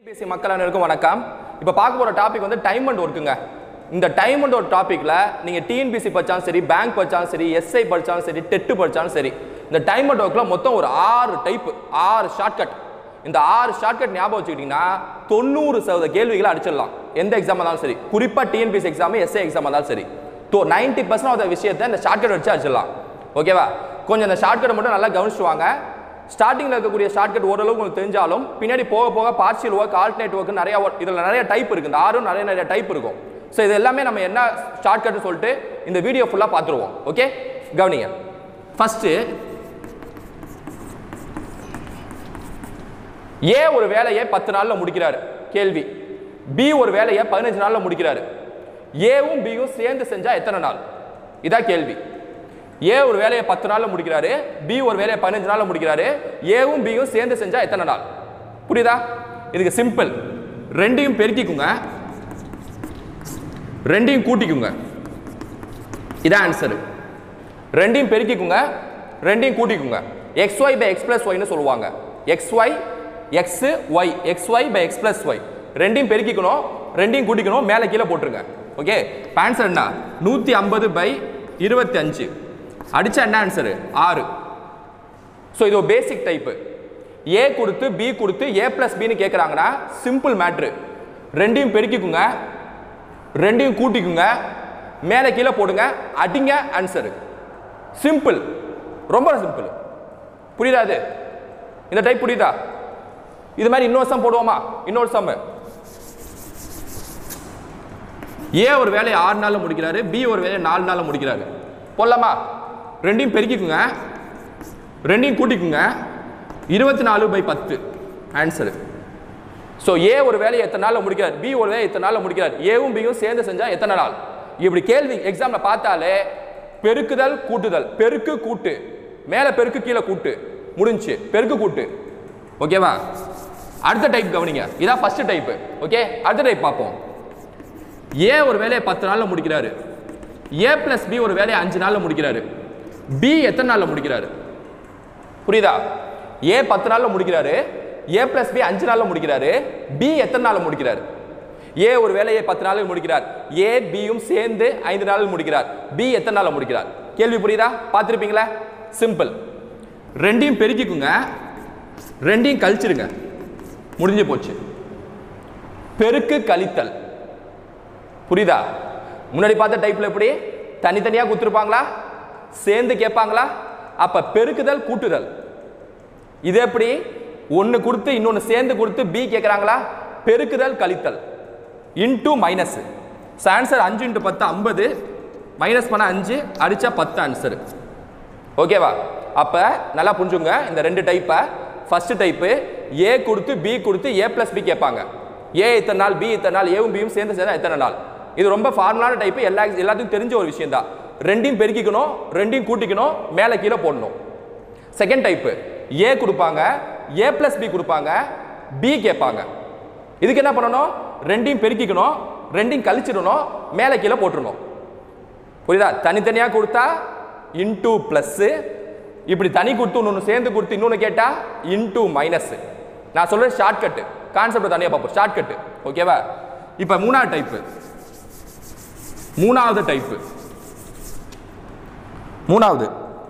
பேசி மக்கள் அனைவருக்கும் வணக்கம் இப்போ பார்க்க போகிற டாபிக் வந்து டைம் அண்ட் ஒர்க்குங்க இந்த டைம் அண்ட் ஒரு டாப்பிக்கில் நீங்கள் டிஎன்பிசி படித்தாலும் சரி பேங்க் படித்தாலும் சரி எஸ்ஐ படித்தாலும் சரி டெட்டு படித்தாலும் சரி இந்த டைம் அண்ட் ஒர்க்கில் மொத்தம் ஒரு ஆறு டைப் ஆறு ஷார்ட்கட் இந்த ஆறு ஷார்ட்கட் ஞாபகம் வச்சுக்கிட்டிங்கன்னா தொண்ணூறு சதவீத கேள்விகளை அடிச்சிடலாம் எந்த எக்ஸாம் இருந்தாலும் சரி குறிப்பாக டிஎன்பிசி எக்ஸாம் எஸ்ஐ எக்ஸாம் இருந்தாலும் சரி தோ நைன்டி பர்சன்ட் ஆஃப் விஷயத்தை இந்த ஷார்ட்கட் வச்சு அடிச்சிடலாம் ஓகேவா கொஞ்சம் இந்த ஷார்ட்கட்டை மட்டும் நல்லா கவனிச்சு வாங்க ஸ்டார்டிங்கில் இருக்கக்கூடிய ஷார்ட்கட் ஓரளவுக்கு உங்களுக்கு தெரிஞ்சாலும் பின்னாடி போக போக பார்ஷியல் ஒர்க் ஆல்டர்னேட் ஒர்க் நிறைய work- இதுல நிறைய டைப் இருக்கு இந்த ஆறும் நிறைய நிறைய டைப் இருக்கும் ஸோ இது எல்லாமே நம்ம என்ன ஷார்ட்கட் சொல்லிட்டு இந்த வீடியோ ஃபுல்லாக பார்த்துருவோம் ஓகே கவனிங்க ஃபர்ஸ்ட் ஏ ஒரு வேலையை பத்து நாள்ல முடிக்கிறாரு கேள்வி பி ஒரு வேலையை பதினஞ்சு நாள்ல முடிக்கிறாரு ஏவும் பியும் சேர்ந்து செஞ்சா எத்தனை நாள் இதான் கேள்வி ஏ ஒரு வேலையை பத்து நாள்ல முடிக்கிறாரு பி ஒரு வேலையை பதினஞ்சு நாள்ல முடிக்கிறாரு ஏவும் பியும் சேர்ந்து செஞ்சா எத்தனை நாள் புரியுதா இதுக்கு சிம்பிள் ரெண்டையும் பெருக்கிக்குங்க ரெண்டையும் கூட்டிக்குங்க இதான் ஆன்சரு ரெண்டையும் பெருக்கிக்குங்க ரெண்டையும் கூட்டிக்குங்க X Y by X plus ஒய்னு சொல்லுவாங்க X Y X Y X Y by X plus Y ரெண்டையும் பெருக்கிக்கணும் ரெண்டையும் கூட்டிக்கணும் மேலே கீழே போட்டுருங்க ஓகே ஆன்சர் என்ன நூற்றி ஐம்பது பை இருபத்தி அஞ்சு அடிச்சா என்ன ஆன்சரு ஆறு ஸோ இது ஒரு பேசிக் டைப்பு ஏ கொடுத்து பி கொடுத்து ஏ பிளஸ் பின்னு கேட்குறாங்கன்னா சிம்பிள் மேட்ரு ரெண்டையும் பெருக்கிக்குங்க ரெண்டையும் கூட்டிக்குங்க மேலே கீழே போடுங்க அடிங்க ஆன்சரு சிம்பிள் ரொம்ப சிம்பிள் புரியுதா இது இந்த டைப் புரியுதா இது மாதிரி இன்னொரு சம் போடுவோமா இன்னொரு சம் ஏ ஒரு வேலையை ஆறு நாள்ல முடிக்கிறாரு பி ஒரு வேலையை நாலு நாள்ல முடிக்கிறாரு போடலாமா ரெண்டையும் பெருக்கிக்குங்க ரெண்டையும் கூட்டிக்குங்க இருபத்தி நாலு பை பத்து ஆன்சரு ஸோ ஏ ஒரு வேலையை எத்தனை நாளில் முடிக்கிறார் பி ஒரு வேலையை எத்தனை நாளில் முடிக்கிறார் ஏவும் பியும் சேர்ந்து செஞ்சா எத்தனை நாள் இப்படி கேள்வி எக்ஸாம்ல பார்த்தாலே பெருக்குதல் கூட்டுதல் பெருக்கு கூட்டு மேலே பெருக்கு கீழே கூட்டு முடிஞ்சுச்சு பெருக்கு கூட்டு ஓகேவா அடுத்த டைப் கவனிங்க இதான் ஃபர்ஸ்ட் டைப் ஓகே அடுத்த டைப் பார்ப்போம் ஏ ஒரு வேலையை பத்து நாளில் முடிக்கிறாரு ஏ பிளஸ் பி ஒரு வேலையை அஞ்சு நாளில் முடிக்கிறாரு பி எத்தனை நாளில் முடிக்கிறாரு புரியுதா ஏ பத்து நாள்ல முடிக்கிறாரு ஏ பிளஸ் பி அஞ்சு நாள்ல முடிக்கிறாரு பி எத்தனை நாள்ல முடிக்கிறாரு ஏ ஒரு வேலையை பத்து நாளில் முடிக்கிறார் ஏ பியும் சேர்ந்து ஐந்து நாளில் முடிக்கிறார் பி எத்தனை நாள்ல முடிக்கிறார் கேள்வி புரியுதா பார்த்துருப்பீங்களா சிம்பிள் ரெண்டையும் பெருக்கிக்குங்க ரெண்டையும் கழிச்சிருங்க முடிஞ்சு போச்சு பெருக்கு கழித்தல் புரியுதா முன்னாடி பார்த்த டைப்ல எப்படி தனித்தனியா கொடுத்துருப்பாங்களா சேர்ந்து கேட்பாங்களா அப்ப பெருக்குதல் கூட்டுதல் இது எப்படி ஒன்னு கொடுத்து இன்னொன்னு சேர்ந்து கொடுத்து பி கேட்குறாங்களா பெருக்குதல் கழித்தல் இன்டூ மைனஸ் ஆன்சர் அஞ்சு இன்ட்டு பத்து ஐம்பது மைனஸ் பண்ண அஞ்சு அடிச்சா பத்து ஆன்சர் ஓகேவா அப்ப நல்லா புரிஞ்சுங்க இந்த ரெண்டு டைப்பை ஃபர்ஸ்ட் டைப்பு ஏ கொடுத்து பி கொடுத்து ஏ பிளஸ் பி கேட்பாங்க ஏ இத்தனை நாள் பி இத்தனை நாள் ஏவும் பியும் சேர்ந்து சேர்ந்தா எத்தனை நாள் இது ரொம்ப ஃபார்முலான டைப்பு எல்லா எல்லாத்துக்கும் தெரிஞ்ச ஒரு விஷயம் தான் ரெண்டையும் பெருக்கிக்கணும் ரெண்டையும் கூட்டிக்கணும் மேலே கீழே போடணும் செகண்ட் டைப்பு ஏ கொடுப்பாங்க ஏ பிளஸ் பி கொடுப்பாங்க பி கேட்பாங்க இதுக்கு என்ன பண்ணணும் ரெண்டையும் பெருக்கிக்கணும் ரெண்டையும் கழிச்சிடணும் மேலே கீழே போட்டுருணும் புரியுதா தனித்தனியாக கொடுத்தா இன்டூ ப்ளஸ்ஸு இப்படி தனி கொடுத்து இன்னொன்று சேர்ந்து கொடுத்து இன்னொன்று கேட்டால் இன்டூ மைனஸ் நான் சொல்கிறது ஷார்ட்கட்டு கான்செப்ட் தனியாக பார்ப்போம் ஷார்ட்கட்டு ஓகேவா இப்போ மூணாவது டைப்பு மூணாவது டைப்பு மூணாவது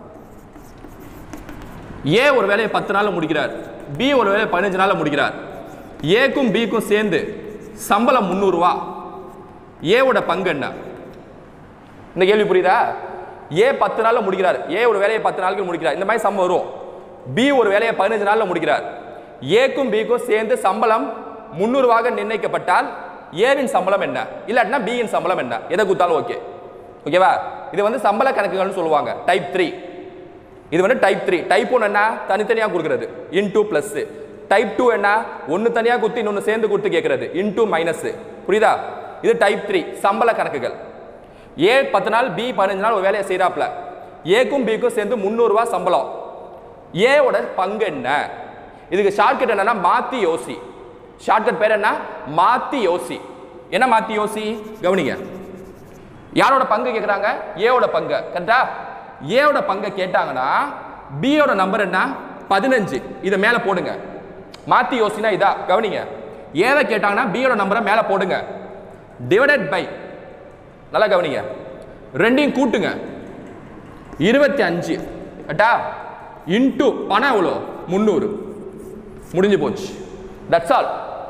ஏ ஒரு வேலையை பத்து நாள்ல முடிக்கிறார் பி ஒரு வேலையை பதினஞ்சு நாள்ல முடிக்கிறார் ஏக்கும் பிக்கும் சேர்ந்து சம்பளம் முந்நூறுரூவா ஏவோட பங்கு என்ன இந்த கேள்வி புரியுதா ஏ பத்து நாள்ல முடிக்கிறார் ஏ ஒரு வேலையை பத்து நாளுக்கு முடிக்கிறார் இந்த மாதிரி சம்பளம் வரும் பி ஒரு வேலையை பதினஞ்சு நாள்ல முடிக்கிறார் ஏக்கும் பிக்கும் சேர்ந்து சம்பளம் முந்நூறுவாக நிர்ணயிக்கப்பட்டால் ஏவின் சம்பளம் என்ன இல்லாட்டினா பியின் சம்பளம் என்ன எதை கொடுத்தாலும் ஓகே ஓகேவா இது வந்து சம்பள கணக்குகள்னு சொல்லுவாங்க டைப் த்ரீ இது வந்து டைப் த்ரீ டைப் ஒன் என்ன தனித்தனியாக கொடுக்கிறது இன்டூ ப்ளஸ் டைப் டூ என்ன ஒன்று தனியாக கொடுத்து இன்னொன்று சேர்ந்து கொடுத்து கேட்கறது இன்டூ மைனஸ் புரியுதா இது டைப் த்ரீ சம்பள கணக்குகள் ஏ பத்து நாள் பி பதினஞ்சு நாள் ஒரு வேலையை செய்கிறாப்புல ஏக்கும் பிக்கும் சேர்ந்து முந்நூறுரூவா சம்பளம் ஏவோட பங்கு என்ன இதுக்கு ஷார்ட்கட் என்னன்னா மாத்தி யோசி ஷார்ட்கட் பேர் என்ன மாத்தி யோசி என்ன மாத்தி யோசி கவனிங்க யாரோட பங்கு கேட்குறாங்க ஏவோட பங்கு கரெக்டா ஏவோட பங்கை கேட்டாங்கன்னா பியோட நம்பர் என்ன பதினஞ்சு இதை மேலே போடுங்க மாத்தி யோசினா இதா கவனிங்க ஏவை கேட்டாங்கன்னா பியோட நம்பரை மேலே போடுங்க டிவைடட் பை நல்லா கவனிங்க ரெண்டையும் கூட்டுங்க இருபத்தி அஞ்சு கட்டா இன்ட்டு பணம் எவ்வளோ முந்நூறு முடிஞ்சு போச்சு தட்ஸ் ஆல்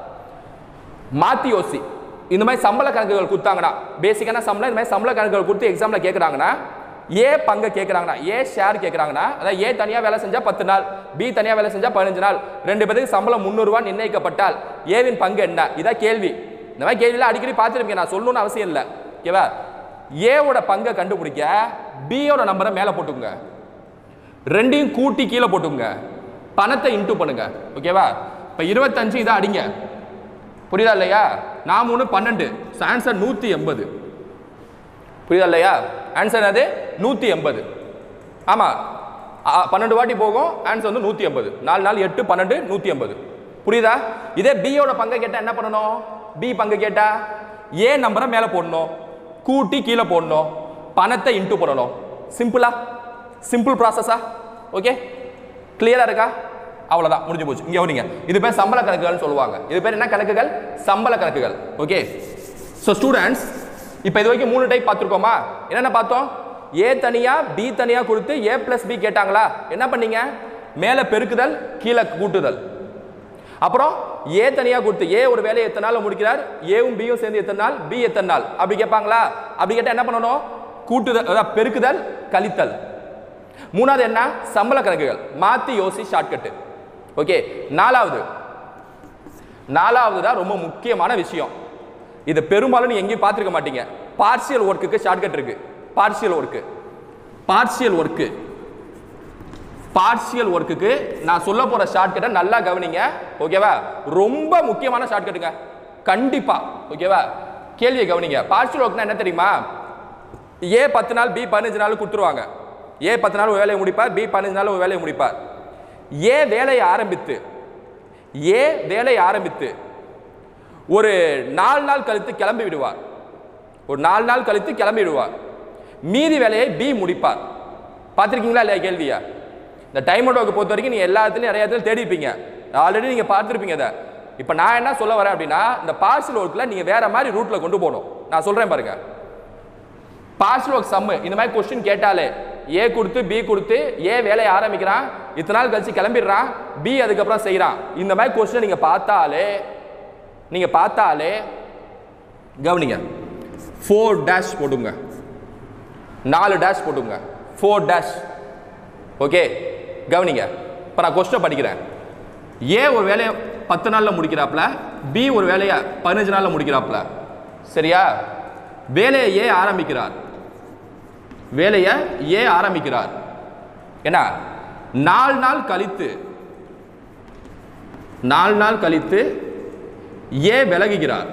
மாத்தி யோசி இந்த மாதிரி சம்பள கணக்குகள் கொடுத்தாங்கன்னா பேசிக்கான சம்பளம் இந்த மாதிரி சம்பள கணக்குகள் கொடுத்து எக்ஸாம்ல கேட்குறாங்கன்னா ஏ பங்கு கேட்குறாங்கன்னா ஏ ஷேர் கேட்குறாங்கன்னா அதாவது ஏ தனியாக வேலை செஞ்சா பத்து நாள் பி தனியாக வேலை செஞ்சா பதினஞ்சு நாள் ரெண்டு பேருக்கு சம்பளம் முந்நூறுரூவா நிர்ணயிக்கப்பட்டால் ஏவின் பங்கு என்ன இதான் கேள்வி இந்த மாதிரி கேள்வியில் அடிக்கடி பார்த்துருப்பீங்க நான் சொல்லணும்னு அவசியம் இல்லை ஓகேவா ஏவோட பங்கை கண்டுபிடிக்க பியோட நம்பரை மேலே போட்டுக்கோங்க ரெண்டையும் கூட்டி கீழே போட்டுக்கோங்க பணத்தை இன்ட்டு பண்ணுங்க ஓகேவா இப்போ இருபத்தஞ்சு இதை அடிங்க புரியுதா இல்லையா நான் மூணு பன்னெண்டு ஆன்சர் நூற்றி எண்பது புரியுதா இல்லையா ஆன்சர் அது நூற்றி எண்பது ஆமாம் பன்னெண்டு வாட்டி போகும் ஆன்சர் வந்து நூற்றி எண்பது நாலு நாள் எட்டு பன்னெண்டு நூற்றி எண்பது புரியுதா இதே பியோட பங்கை கேட்டால் என்ன பண்ணணும் பி பங்கு கேட்டா ஏ நம்பரை மேலே போடணும் கூட்டி கீழே போடணும் பணத்தை இன்ட்டு பண்ணணும் சிம்பிளா சிம்பிள் ப்ராசஸா ஓகே கிளியரா இருக்கா அவ்வளவுதான் முடிஞ்சு போச்சு இங்க வரீங்க இது பேர் சம்பள கணக்குகள்னு சொல்லுவாங்க இது பேர் என்ன கணக்குகள் சம்பள கணக்குகள் ஓகே ஸோ ஸ்டூடெண்ட்ஸ் இப்போ இது வரைக்கும் மூணு டைப் பார்த்துருக்கோமா என்னென்ன பார்த்தோம் ஏ தனியா பி தனியா கொடுத்து ஏ பிளஸ் பி கேட்டாங்களா என்ன பண்ணீங்க மேலே பெருக்குதல் கீழே கூட்டுதல் அப்புறம் ஏ தனியா கொடுத்து ஏ ஒரு வேலையை எத்தனை நாள்ல முடிக்கிறார் ஏவும் பியும் சேர்ந்து எத்தனை நாள் பி எத்தனை நாள் அப்படி கேட்பாங்களா அப்படி கேட்டா என்ன பண்ணணும் கூட்டுதல் அதாவது பெருக்குதல் கழித்தல் மூணாவது என்ன சம்பள கணக்குகள் மாத்தி யோசி ஷார்ட்கட்டு ஓகே நாலாவது நாலாவது தான் ரொம்ப முக்கியமான விஷயம் இது பெரும்பாலும் நீங்க எங்கேயும் பார்த்துருக்க மாட்டீங்க பார்சியல் ஒர்க்குக்கு ஷார்ட்கட் இருக்கு partial work partial work partial ஒர்க்குக்கு நான் சொல்ல போற ஷார்ட்கட்டை நல்லா கவனிங்க ஓகேவா ரொம்ப முக்கியமான ஷார்ட்கட்டுங்க கண்டிப்பா ஓகேவா கேள்வியை கவனிங்க பார்சியல் ஒர்க்னா என்ன தெரியுமா ஏ பத்து நாள் பி பதினஞ்சு நாள் கொடுத்துருவாங்க ஏ பத்து நாள் ஒரு வேலையை முடிப்பார் பி பதினஞ்சு நாள் ஒரு வேலையை முடிப்பார் ஏ வேலையை ஆரம்பித்து ஏ வேலையை ஆரம்பித்து ஒரு நாலு நாள் கழித்து கிளம்பி விடுவார் ஒரு நாலு நாள் கழித்து கிளம்பி விடுவார் மீதி வேலையை பி முடிப்பார் பார்த்துருக்கீங்களா இல்லையா கேள்வியா இந்த டைம் ஒர்க்கை பொறுத்த வரைக்கும் நீங்கள் எல்லா இடத்துலையும் நிறைய இடத்துல தேடிப்பீங்க ஆல்ரெடி நீங்கள் பார்த்துருப்பீங்க அதை இப்போ நான் என்ன சொல்ல வரேன் அப்படின்னா இந்த பார்சல் ஒர்க்கில் நீங்கள் வேற மாதிரி ரூட்டில் கொண்டு போகணும் நான் சொல்கிறேன் பாருங்க பார்சல் ஒர்க் சம்மு இந்த மாதிரி கொஸ்டின் கேட்டாலே ஏ கொடுத்து பி கொடுத்து ஏ வேலையை ஆரம்பிக்கிறான் இத்தனை நாள் கழிச்சு கிளம்பிடுறான் பி அதுக்கப்புறம் செய்கிறான் இந்த மாதிரி கொஸ்டின் நீங்கள் பார்த்தாலே நீங்கள் பார்த்தாலே கவனிங்க ஃபோர் டேஷ் போட்டுங்க நாலு டேஷ் போட்டுங்க ஃபோர் டேஷ் ஓகே கவனிங்க இப்போ நான் கொஸ்டின் படிக்கிறேன் ஏ ஒரு வேலையை பத்து நாளில் முடிக்கிறாப்புல பி ஒரு வேலையை பதினஞ்சு நாளில் முடிக்கிறாப்புல சரியா வேலையை ஏ ஆரம்பிக்கிறார் வேலையை ஏ ஆரம்பிக்கிறார் என்ன நாலு நாள் கழித்து நாலு நாள் கழித்து ஏ விலகுகிறார்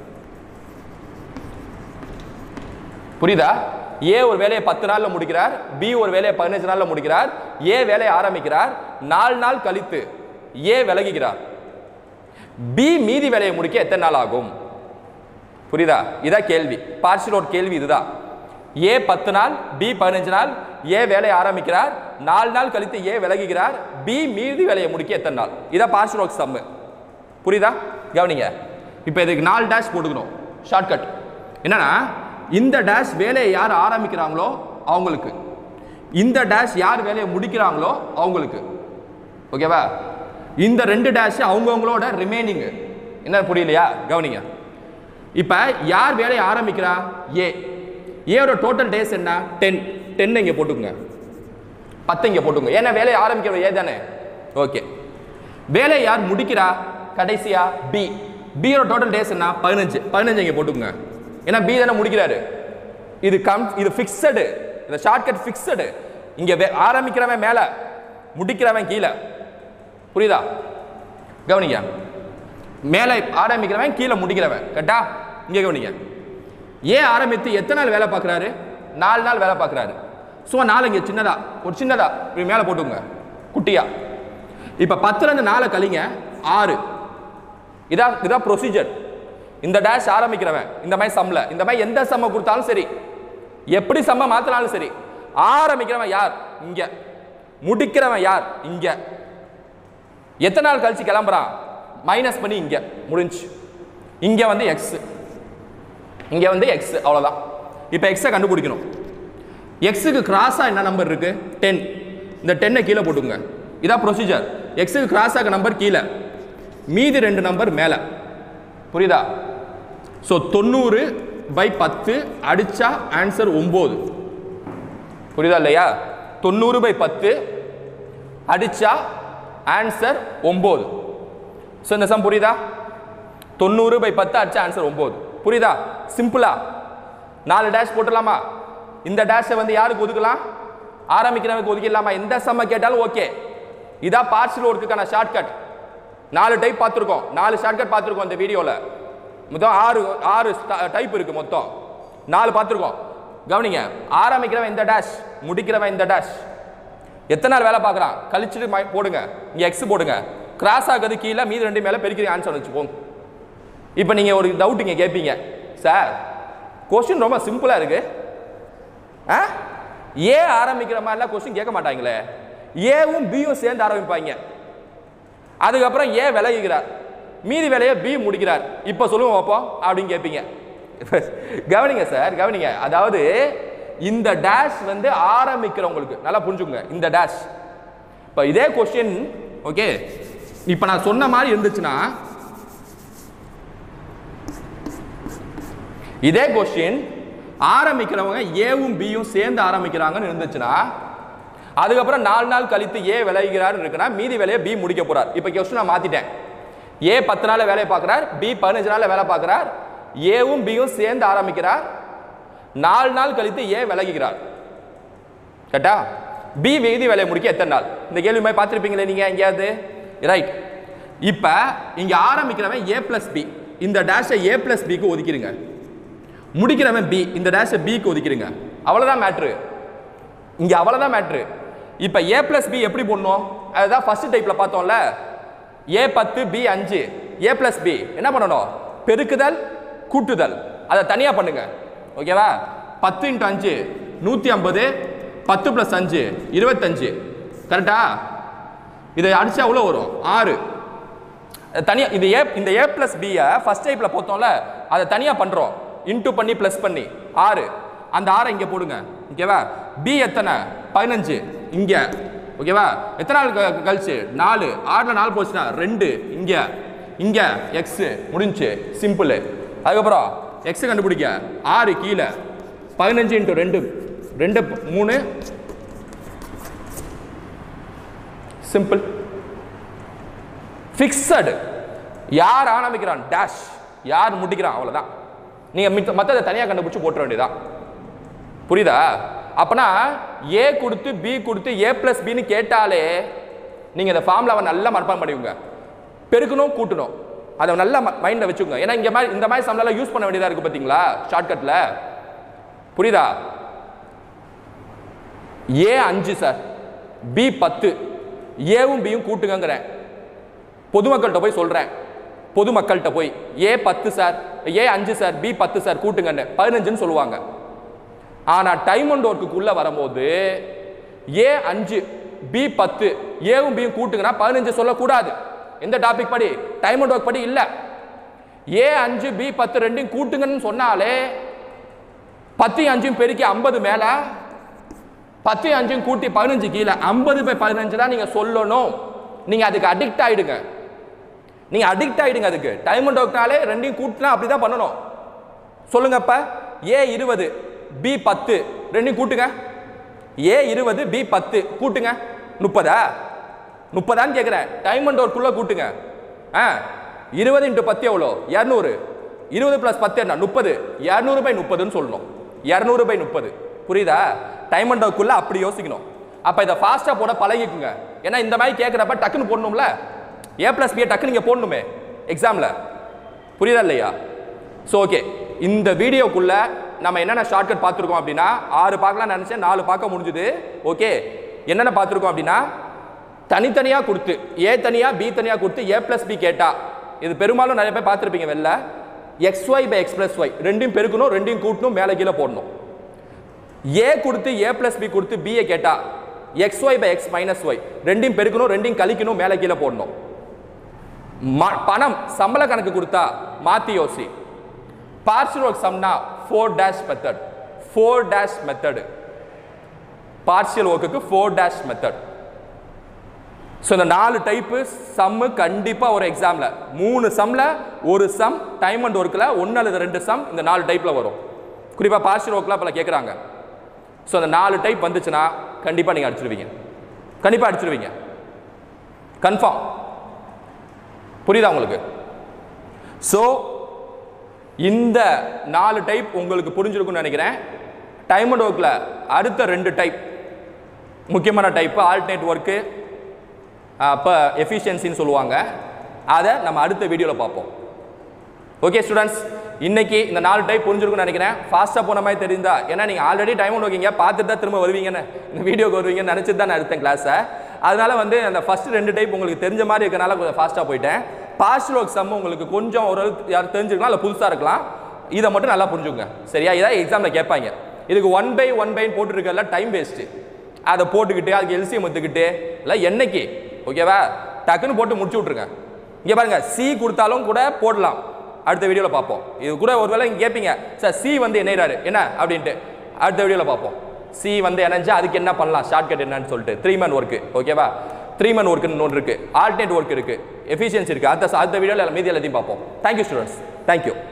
புரியுதா ஏ ஒரு வேலையை பத்து நாள்ல முடிக்கிறார் பி ஒரு வேலையை பதினஞ்சு நாள்ல முடிக்கிறார் ஏ வேலையை ஆரம்பிக்கிறார் நாலு நாள் கழித்து ஏ விலகுகிறார் பி மீதி வேலையை முடிக்க எத்தனை நாள் ஆகும் புரியுதா இதான் கேள்வி பார்ஷியல் ஒரு கேள்வி இதுதான் ஏ பத்து நாள் பி பதினஞ்சு நாள் ஏ வேலையை ஆரம்பிக்கிறார் நாலு நாள் கழித்து ஏ விலகுகிறார் பி மீதி வேலையை முடிக்க எத்தனை நாள் இதான் பார்ஷியல் ஒர்க் சம்மு புரியுதா கவனிங்க இப்போ இதுக்கு நாலு டேஷ் போட்டுக்கணும் ஷார்ட்கட் என்னன்னா இந்த டேஷ் வேலையை யார் ஆரம்பிக்கிறாங்களோ அவங்களுக்கு இந்த டேஷ் யார் வேலையை முடிக்கிறாங்களோ அவங்களுக்கு ஓகேவா இந்த ரெண்டு டேஷ் அவங்கவுங்களோட ரிமைனிங் என்ன புரியலையா கவனிங்க இப்போ யார் வேலையை ஆரம்பிக்கிறா ஏ ஏயோட டோட்டல் டேஸ் என்ன டென் டென் இங்கே போட்டுக்கோங்க பத்து இங்கே போட்டுங்க ஏன்னா வேலையை ஆரம்பிக்கிற ஏ தானே ஓகே வேலையை யார் முடிக்கிறா கடைசியா பி பியோட டோட்டல் டேஸ் என்ன பதினஞ்சு பதினஞ்சு இங்கே போட்டுக்கோங்க ஏன்னா பி தானே முடிக்கிறாரு இது கம் இது ஃபிக்ஸடு இந்த ஷார்ட்கட் ஃபிக்ஸடு இங்கே வே- ஆரம்பிக்கிறவன் மேலே முடிக்கிறவன் கீழே புரியுதா கவனிங்க மேலே ஆரம்பிக்கிறவன் கீழே முடிக்கிறவன் கரெக்டா இங்கே கவனிங்க ஏன் ஆரம்பித்து எத்தனை நாள் வேலை பார்க்குறாரு நாலு நாள் வேலை பார்க்குறாரு ஸோ நாலு இங்கே சின்னதா ஒரு சின்னதா இப்படி மேலே போட்டுங்க குட்டியா இப்போ பத்துலேருந்து நாலு கழிங்க ஆறு இதான் இதான் ப்ரொசீஜர் இந்த டேஷ் ஆரம்பிக்கிறவன் இந்த மாதிரி சம்ல இந்த மாதிரி எந்த சம்ம கொடுத்தாலும் சரி எப்படி சம்ம மாத்தினாலும் சரி ஆரம்பிக்கிறவன் யார் இங்க முடிக்கிறவன் யார் இங்க எத்தனை நாள் கழிச்சு கிளம்புறான் மைனஸ் பண்ணி இங்கே முடிஞ்சு இங்கே வந்து எக்ஸ் இங்கே வந்து எக்ஸ் அவ்வளோதான் இப்போ எக்ஸை கண்டுபிடிக்கணும் எக்ஸுக்கு கிராஸாக என்ன நம்பர் இருக்கு டென் இந்த டென்னை கீழே போட்டுங்க இதான் ப்ரொசீஜர் எக்ஸுக்கு கிராஸாக நம்பர் கீழே மீதி ரெண்டு நம்பர் மேலே புரியுதா ஸோ தொண்ணூறு பை பத்து அடிச்சா ஆன்சர் ஒம்பது புரியுதா இல்லையா தொண்ணூறு பை பத்து அடிச்சா ஆன்சர் ஒம்பது ஸோ இந்த சம் புரியுதா தொண்ணூறு பை பத்து அடிச்சா ஆன்சர் ஒம்பது புரியுதா சிம்பிளா நாலு டேஷ் போட்டுடலாமா இந்த டேஷை வந்து யாருக்கு ஒதுக்கலாம் ஆரம்பிக்கிறவனுக்கு ஒதுக்கிடலாமா எந்த சம்ம கேட்டாலும் ஓகே இதான் பார்சல் ஒர்க்குக்கான ஷார்ட்கட் நாலு டைப் பார்த்துருக்கோம் நாலு ஷார்ட்கட் பார்த்துருக்கோம் இந்த வீடியோவில் மொத்தம் ஆறு ஆறு டைப் இருக்கு மொத்தம் நாலு பார்த்துருக்கோம் கவனிங்க ஆரம்பிக்கிறவன் இந்த டேஷ் முடிக்கிறவன் இந்த டேஷ் எத்தனை நாள் வேலை பார்க்குறான் கழிச்சுட்டு மை- போடுங்க இங்கே எக்ஸ் போடுங்க கிராஸ் ஆகுது கீழே மீதி ரெண்டு மேலே பெருக்கிற ஆன்சர் வச்சுப்போங்க இப்போ நீங்கள் ஒரு டவுட் இங்கே கேட்பீங்க சார் கொஸ்டின் ரொம்ப சிம்பிளாக இருக்கு ஆ ஏ ஆரம்பிக்கிற மாதிரிலாம் கொஸ்டின் கேட்க மாட்டாங்களே ஏவும் பியும் சேர்ந்து ஆரம்பிப்பாங்க அதுக்கப்புறம் ஏ விலகுகிறார் மீதி வேலையை பி முடிக்கிறார் இப்போ சொல்லுங்க பார்ப்போம் அப்படின்னு கேட்பீங்க கவனிங்க சார் கவனிங்க அதாவது இந்த டேஷ் வந்து ஆரம்பிக்கிறவங்களுக்கு நல்லா புரிஞ்சுக்கோங்க இந்த டேஷ் இப்போ இதே கொஸ்டின் ஓகே இப்போ நான் சொன்ன மாதிரி இருந்துச்சுன்னா இதே கொஸ்டின் ஆரம்பிக்கிறவங்க ஏவும் பியும் சேர்ந்து ஆரம்பிக்கிறாங்கன்னு இருந்துச்சுன்னா அதுக்கப்புறம் நாலு நாள் கழித்து ஏ விளைகிறார் இருக்குன்னா மீதி வேலையை பி முடிக்க போறார் இப்போ கொஸ்டின் நான் மாத்திட்டேன் ஏ பத்து நாள் வேலையை பார்க்குறார் பி பதினஞ்சு நாள் வேலை பார்க்குறார் ஏவும் பியும் சேர்ந்து ஆரம்பிக்கிறார் நாலு நாள் கழித்து ஏ விலகுகிறார் கரெக்டா பி மீதி வேலையை முடிக்க எத்தனை நாள் இந்த கேள்வி மாதிரி பார்த்துருப்பீங்களே நீங்க எங்கேயாவது ரைட் இப்போ இங்க ஆரம்பிக்கிறவன் ஏ பிளஸ் பி இந்த டேஷை ஏ பிளஸ் பிக்கு ஒதுக்கிடுங்க முடிக்கிறவன் பி இந்த டேஷை பிக்கு ஒதுக்கிடுங்க அவ்வளவுதான் மேட்ரு இங்க அவ்வளவுதான் மேட்ரு இப்போ ஏ பிளஸ் பி எப்படி போடணும் அதுதான் ஃபர்ஸ்ட் டைப்ல பார்த்தோம்ல ஏ பத்து பி அஞ்சு ஏ பிளஸ் பி என்ன பண்ணணும் பெருக்குதல் கூட்டுதல் அதை தனியாக பண்ணுங்க ஓகேவா பத்து இன்ட்டு அஞ்சு நூற்றி ஐம்பது பத்து ப்ளஸ் அஞ்சு இருபத்தஞ்சு கரெக்டா இதை அடிச்சா எவ்வளோ வரும் ஆறு தனியாக இது ஏ இந்த ஏ பிளஸ் பியை ஃபர்ஸ்ட் டைப்பில் பார்த்தோம்ல அதை தனியாக பண்ணுறோம் இன்ட்டு பண்ணி ப்ளஸ் பண்ணி ஆறு அந்த ஆறை இங்கே போடுங்க ஓகேவா பி எத்தனை பதினஞ்சு இங்கே ஓகேவா எத்தனை நாள் க- கழிச்சு நாலு ஆறில் நாலு போச்சுன்னா ரெண்டு இங்கே இங்கே எக்ஸு முடிஞ்சு சிம்பிள் அதுக்கப்புறம் எக்ஸை கண்டுபிடிக்க ஆறு கீழே பதினஞ்சு இன்ட்டு ரெண்டு ரெண்டு மூணு சிம்பிள் ஃபிக்ஸடு யார் ஆரம்பிக்கிறான் டேஷ் யார் முடிக்கிறான் அவ்வளவுதான் நீங்க மித்த மற்றதை தனியாக கண்டுபிடிச்சு போட்டுற வேண்டியதான் புரியுதா அப்பனா ஏ கொடுத்து பி கொடுத்து ஏ பிளஸ் பின்னு கேட்டாலே நீங்க இந்த ஃபார்முலாவை நல்லா மனப்பாடம் பண்ணிக்கோங்க பெருக்கணும் கூட்டணும் அதை நல்லா மைண்டில் வச்சுக்கோங்க ஏன்னா இங்க மாதிரி இந்த மாதிரி சம்லாம் யூஸ் பண்ண வேண்டியதா இருக்கு பாத்தீங்களா ஷார்ட்கட்ல புரியுதா ஏ அஞ்சு சார் பி பத்து ஏவும் பியும் கூட்டுங்கங்கிறேன் பொதுமக்கள்கிட்ட போய் சொல்றேன் பொதுமக்கள்கிட்ட போய் ஏ பத்து சார் ஏ அஞ்சு சார் பி பத்து சார் கூட்டுங்கன்னு பதினஞ்சுன்னு சொல்லுவாங்க ஆனா டைம் அண்ட் ஒர்க்குள்ள வரும்போது ஏ அஞ்சு பி பத்து ஏவும் பியும் கூட்டுங்கன்னா பதினஞ்சு சொல்லக்கூடாது எந்த டாபிக் படி டைம் அண்ட் ஒர்க் படி இல்ல ஏ அஞ்சு பி பத்து ரெண்டையும் கூட்டுங்கன்னு சொன்னாலே பத்தையும் அஞ்சும் பெருக்கி ஐம்பது மேல பத்தையும் அஞ்சும் கூட்டி பதினஞ்சு கீழே ஐம்பது பை பதினஞ்சு தான் நீங்க சொல்லணும் நீங்க அதுக்கு அடிக்ட் ஆயிடுங்க நீங்க அடிக்ட் ஆயிடுங்க அதுக்கு டைம் அண்ட் ஒர்க்னாலே ரெண்டையும் கூட்டினா அப்படிதான் பண்ணணும் சொல்லுங்க அப்ப ஏ இருபது பி பத்து ரெண்டையும் கூட்டுங்க ஏ இருபது பி பத்து கூட்டுங்க முப்பதா முப்பதான்னு கேட்குறேன் டைம் அண்ட் ஒர்க்குள்ள கூட்டுங்க ஆ இருபது இன்ட்டு பத்து எவ்வளோ இரநூறு இருபது ப்ளஸ் பத்து என்ன முப்பது இரநூறு பை முப்பதுன்னு சொல்லணும் இரநூறு பை முப்பது புரியுதா டைம் அண்ட் ஒர்க்குள்ள அப்படி யோசிக்கணும் அப்போ இதை ஃபாஸ்ட்டாக போட பழகிக்குங்க ஏன்னா இந்த மாதிரி கேட்குறப்ப டக்குன்னு போடணும்ல ஏ ப்ளஸ் பியை டக்குன்னு நீங்கள் போடணுமே எக்ஸாமில் புரியுதா இல்லையா ஸோ ஓகே இந்த வீடியோக்குள்ள நம்ம என்னென்ன ஷார்ட்கட் பார்த்துருக்கோம் அப்படின்னா ஆறு பார்க்கலாம் நினச்சேன் நாலு பார்க்க முடிஞ்சுது ஓகே என்னென்ன பார்த்துருக்கோம் அப்படின்னா தனித்தனியாக கொடுத்து ஏ தனியாக பி தனியாக கொடுத்து ஏ ப்ளஸ் பி கேட்டா இது பெரும்பாலும் நிறைய பேர் பார்த்துருப்பீங்க வெளில X Y by X plus Y ரெண்டையும் பெருக்கணும் ரெண்டையும் கூட்டணும் மேலே கீழே போடணும் ஏ கொடுத்து ஏ ப்ளஸ் பி கொடுத்து பியை கேட்டா X Y by X minus Y ரெண்டையும் பெருக்கணும் ரெண்டையும் கழிக்கணும் மேலே கீழே போடணும் ம- பணம் சம்பள கணக்கு கொடுத்தா மாத்தி யோசி பார்ஷியல் ஒர்க் சம்னா four dash method four dash method partial ஒர்க்குக்கு ஃபோர் டேஷ் மெத்தட் ஸோ இந்த நாலு டைப்பு சம்மு கண்டிப்பாக ஒரு எக்ஸாமில் மூணு சம்மில் ஒரு சம் டைம் அண்ட் ஒர்க்கில் ஒன்று அல்லது ரெண்டு சம் இந்த நாலு டைப்பில் வரும் குறிப்பாக பார்ஷியல் ஒர்க்லாம் இப்போ கேட்குறாங்க ஸோ அந்த நாலு டைப் வந்துச்சுன்னா கண்டிப்பாக நீங்கள் அடிச்சிருவீங்க கண்டிப்பாக அடிச்சிருவீங்க கன்ஃபார்ம் புரியுதா உங்களுக்கு ஸோ இந்த நாலு டைப் உங்களுக்கு புரிஞ்சிருக்கும்னு நினைக்கிறேன் டைம் அண்ட் ஒர்க்கில் அடுத்த ரெண்டு டைப் முக்கியமான டைப்பு ஆல்டர்னேட் ஒர்க்கு அப்போ எஃபிஷியன்சின்னு சொல்லுவாங்க அதை நம்ம அடுத்த வீடியோவில் பார்ப்போம் ஓகே ஸ்டூடெண்ட்ஸ் இன்னைக்கு இந்த நாலு டைப் புரிஞ்சிருக்கும்னு நினைக்கிறேன் ஃபாஸ்ட்டாக போன மாதிரி தெரிந்தா ஏன்னா நீங்கள் ஆல்ரெடி டைம் ஒன்று வைக்கீங்க பார்த்துட்டு தான் திரும்ப வருவீங்கன்னு இந்த வீடியோக்கு வருவீங்கன்னு நினச்சிட்டு தான் நான் எடுத்தேன் கிளாஸை அதனால வந்து அந்த ஃபர்ஸ்ட் ரெண்டு டைப் உங்களுக்கு தெரிஞ்ச மாதிரி இருக்கனால கொஞ்சம் ஃபாஸ்ட்டாக போயிட்டேன் பார்ஷியல் ஒர்க் சம் உங்களுக்கு கொஞ்சம் ஒரு யார் தெரிஞ்சிருக்கலாம் இல்லை புதுசாக இருக்கலாம் இதை மட்டும் நல்லா புரிஞ்சுங்க சரியா இதான் எக்ஸாமில் கேட்பாங்க இதுக்கு ஒன் பை ஒன் பைன்னு போட்டுருக்கல டைம் வேஸ்ட்டு அதை போட்டுக்கிட்டு அதுக்கு எல்சிஎம் எடுத்துக்கிட்டு இல்லை என்னைக்கு ஓகேவா டக்குன்னு போட்டு முடிச்சு விட்ருங்க இங்கே பாருங்க சி கொடுத்தாலும் கூட போடலாம் அடுத்த வீடியோவில் பார்ப்போம் இது கூட ஒருவேளை இங்கே கேட்பீங்க சார் சி வந்து என்னறாரு என்ன அப்படின்ட்டு அடுத்த வீடியோவில் பார்ப்போம் சி வந்து என்னஞ்சா அதுக்கு என்ன பண்ணலாம் ஷார்ட்கட் என்னன்னு சொல்லிட்டு த்ரீ மன் ஒர்க்கு ஓகேவா த்ரீ மன் ஒர்க்குன்னு ஒன்று இருக்குது ஆல்டர்னேட் ஒர்க் இருக்குது எஃபிஷியன்சி இருக்குது அடுத்த அடுத்த வீடியோவில் மீதி எல்லாத்தையும் பார்ப்போம் தேங்க்யூ ஸ்டூடெண்ட்ஸ் தேங்க்யூ